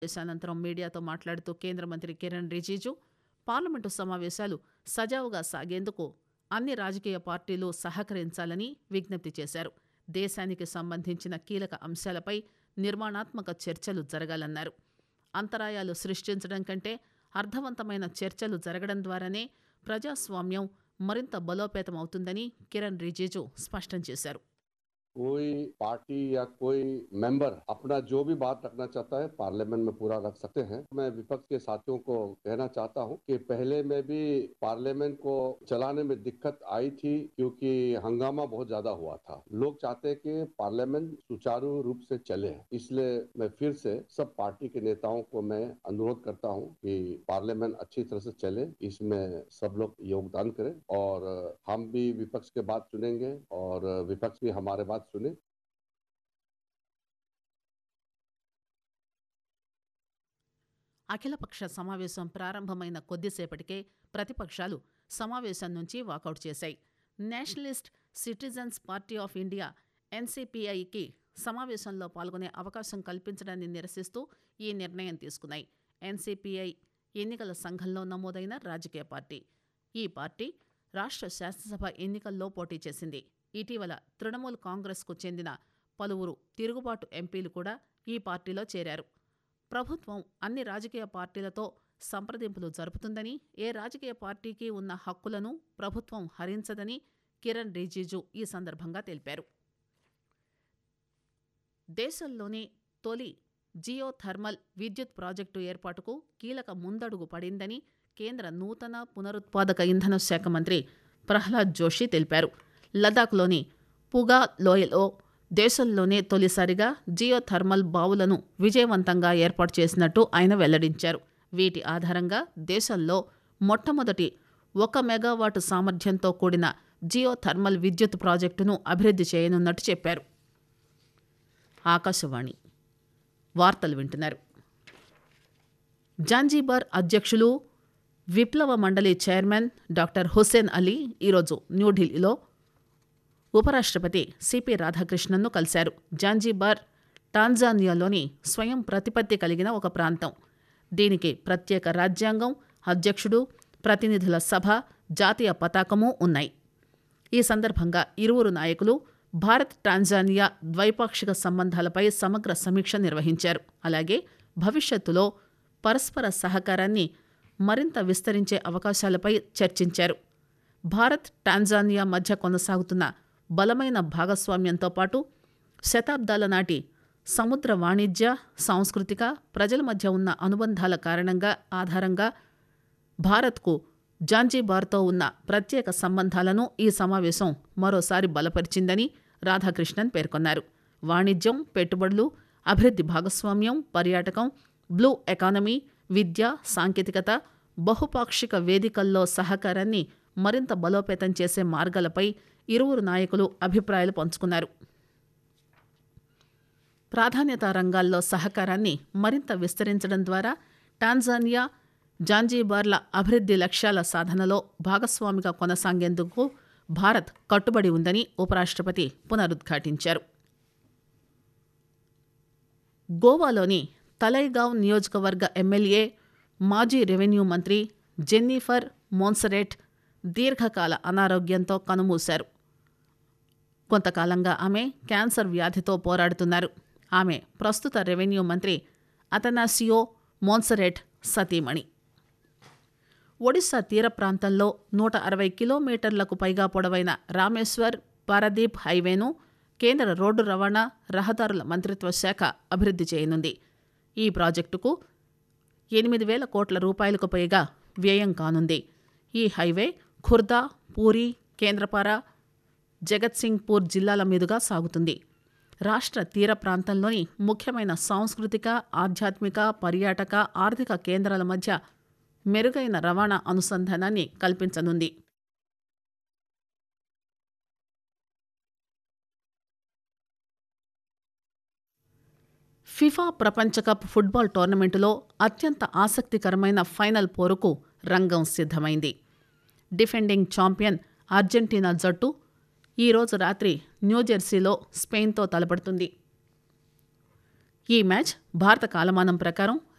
సమావేశానంతరం మీడియాతో మాట్లాడుతూ కేంద్ర మంత్రి కిరణ్ రిజిజు పార్లమెంటు సమావేశాలు సజావుగా సాగేందుకు అన్ని రాజకీయ పార్టీలు సహకరించాలని విజ్ఞప్తి చేశారు దేశానికి సంబంధించిన కీలక అంశాలపై నిర్మాణాత్మక చర్చలు జరగాలన్నారు అంతరాయాలు సృష్టించడం కంటే అర్థవంతమైన చర్చలు జరగడం ద్వారానే ప్రజాస్వామ్యం మరింత బలోపేతం అవుతుందని కిరణ్ రిజిజు స్పష్టం చేశారు कोई पार्टी या कोई मेंबर अपना जो भी बात रखना चाहता है पार्लियामेंट में पूरा रख सकते हैं मैं विपक्ष के साथियों को कहना चाहता हूं कि पहले में भी पार्लियामेंट को चलाने में दिक्कत आई थी क्योंकि हंगामा बहुत ज्यादा हुआ था लोग चाहते हैं कि पार्लियामेंट सुचारू रूप से चले इसलिए मैं फिर से सब पार्टी के नेताओं को मैं अनुरोध करता हूं कि पार्लियामेंट अच्छी तरह से चले इसमें सब लोग योगदान करें और हम भी विपक्ष के बात सुनेंगे और विपक्ष भी हमारे बात सुने అఖిలపక్ష సమావేశం ప్రారంభమైన కొద్దిసేపటికే ప్రతిపక్షాలు సమావేశం నుంచి వాకౌట్ చేశాయి nationalist citizens party of India ఎన్సీపీఐకి సమావేశంలో పాల్గొనే అవకాశం కల్పించడాన్ని నిరసిస్తూ ఈ నిర్ణయం తీసుకున్నాయి ఎన్సీపీఐ ఎన్నికల సంఘంలో నమోదైన రాజకీయ పార్టీ ఈ పార్టీ రాష్ట్ర శాసనసభ ఎన్నికల్లో పోటీ చేసింది ఇటీవల తృణమూల్ కాంగ్రెస్కు చెందిన పలువురు తిరుగుబాటు ఎంపీలు కూడా ఈ పార్టీలో చేరారు ప్రభుత్వం అన్ని రాజకీయ పార్టీలతో సంప్రదింపులు జరుపుతుందని ఏ రాజకీయ పార్టీకి ఉన్న హక్కులను ప్రభుత్వం హరించదని కిరణ్ రిజిజు ఈ సందర్భంగా తెలిపారు దేశంలోనే తొలి జియో థర్మల్ విద్యుత్ ప్రాజెక్టు ఏర్పాటుకు కీలక ముందడుగు పడిందని కేంద్ర నూతన పునరుత్పాదక ఇంధన శాఖ మంత్రి ప్రహ్లాద్ జోషి తెలిపారు లదాఖ్లోని పుగా లోయలో దేశంలోనే తొలిసారిగా జియో థర్మల్ బావులను విజయవంతంగా ఏర్పాటు చేసినట్టు ఆయన వెల్లడించారు వీటి ఆధారంగా దేశంలో మొట్టమొదటి ఒక మెగావాటు సామర్థ్యంతో కూడిన జియో థర్మల్ విద్యుత్ ప్రాజెక్టును అభివృద్ధి చేయనున్నట్టు చెప్పారు ఆకాశవాణి వార్తలు వింటున్నారు జాంజీబార్ అధ్యక్షులు విప్లవ మండలి చైర్మన్ డాక్టర్ హుస్సేన్ అలీ ఈరోజు న్యూఢిల్లీలో ఉపరాష్ట్రపతి సిపి రాధాకృష్ణన్ను కలిశారు జాంజీబార్ టాంజానియాలోని స్వయం ప్రతిపత్తి కలిగిన ఒక ప్రాంతం దీనికి ప్రత్యేక రాజ్యాంగం అధ్యక్షుడు ప్రతినిధుల సభ జాతీయ పతాకము ఉన్నాయి ఈ సందర్భంగా ఇరువురు నాయకులు భారత్ టాంజానియా ద్వైపాక్షిక సంబంధాలపై సమగ్ర సమీక్ష నిర్వహించారు అలాగే భవిష్యత్తులో పరస్పర సహకారాన్ని మరింత విస్తరించే అవకాశాలపై చర్చించారు భారత్ టాంజానియా మధ్య కొనసాగుతున్న బలమైన భాగస్వామ్యంతో పాటు శతాబ్దాల నాటి సముద్ర వాణిజ్య సాంస్కృతిక ప్రజల మధ్య ఉన్న అనుబంధాల కారణంగా ఆధారంగా భారత్కు జాంజీబార్తో ఉన్న ప్రత్యేక సంబంధాలను ఈ సమావేశం మరోసారి బలపరిచిందని రాధాకృష్ణన్ పేర్కొన్నారు వాణిజ్యం పెట్టుబడులు అభివృద్ధి భాగస్వామ్యం పర్యాటకం బ్లూ ఎకానమీ విద్య సాంకేతికత బహుపాక్షిక వేదికల్లో సహకారాన్ని మరింత బలోపేతం చేసే మార్గాలపై ఇరువురు నాయకులు అభిప్రాయాలు పంచుకున్నారు ప్రాధాన్యత రంగాల్లో సహకారాన్ని మరింత విస్తరించడం ద్వారా టాంజానియా జాంజీబార్ల అభివృద్ధి లక్ష్యాల సాధనలో భాగస్వామిగా కొనసాగేందుకు భారత్ కట్టుబడి ఉందని ఉపరాష్ట్రపతి పునరుద్ఘాటించారు గోవాలోని తలైగావ్ నియోజకవర్గ ఎమ్మెల్యే మాజీ రెవెన్యూ మంత్రి జెన్నిఫర్ మోన్సరెట్ దీర్ఘకాల అనారోగ్యంతో కనుమూశారు కొంతకాలంగా ఆమె క్యాన్సర్ వ్యాధితో పోరాడుతున్నారు ఆమె ప్రస్తుత రెవెన్యూ మంత్రి అతనాసియో మోన్సరెట్ సతీమణి ఒడిశా తీర ప్రాంతంలో నూట అరవై కిలోమీటర్లకు పైగా పొడవైన రామేశ్వర్ పారదీప్ హైవేను కేంద్ర రోడ్డు రవాణా రహదారుల మంత్రిత్వ శాఖ అభివృద్ధి చేయనుంది ఈ ప్రాజెక్టుకు ఎనిమిది వేల కోట్ల రూపాయలకు పైగా వ్యయం కానుంది ఈ హైవే ఖుర్దా పూరి కేంద్రపార జగత్సింగ్పూర్ జిల్లాల మీదుగా సాగుతుంది రాష్ట్ర తీర ప్రాంతంలోని ముఖ్యమైన సాంస్కృతిక ఆధ్యాత్మిక పర్యాటక ఆర్థిక కేంద్రాల మధ్య మెరుగైన రవాణా అనుసంధానాన్ని కల్పించనుంది ఫిఫా ప్రపంచ కప్ ఫుట్బాల్ టోర్నమెంటులో అత్యంత ఆసక్తికరమైన ఫైనల్ పోరుకు రంగం సిద్ధమైంది డిఫెండింగ్ ఛాంపియన్ అర్జెంటీనా జట్టు ఈరోజు రాత్రి న్యూజెర్సీలో స్పెయిన్తో తలపడుతుంది ఈ మ్యాచ్ భారత కాలమానం ప్రకారం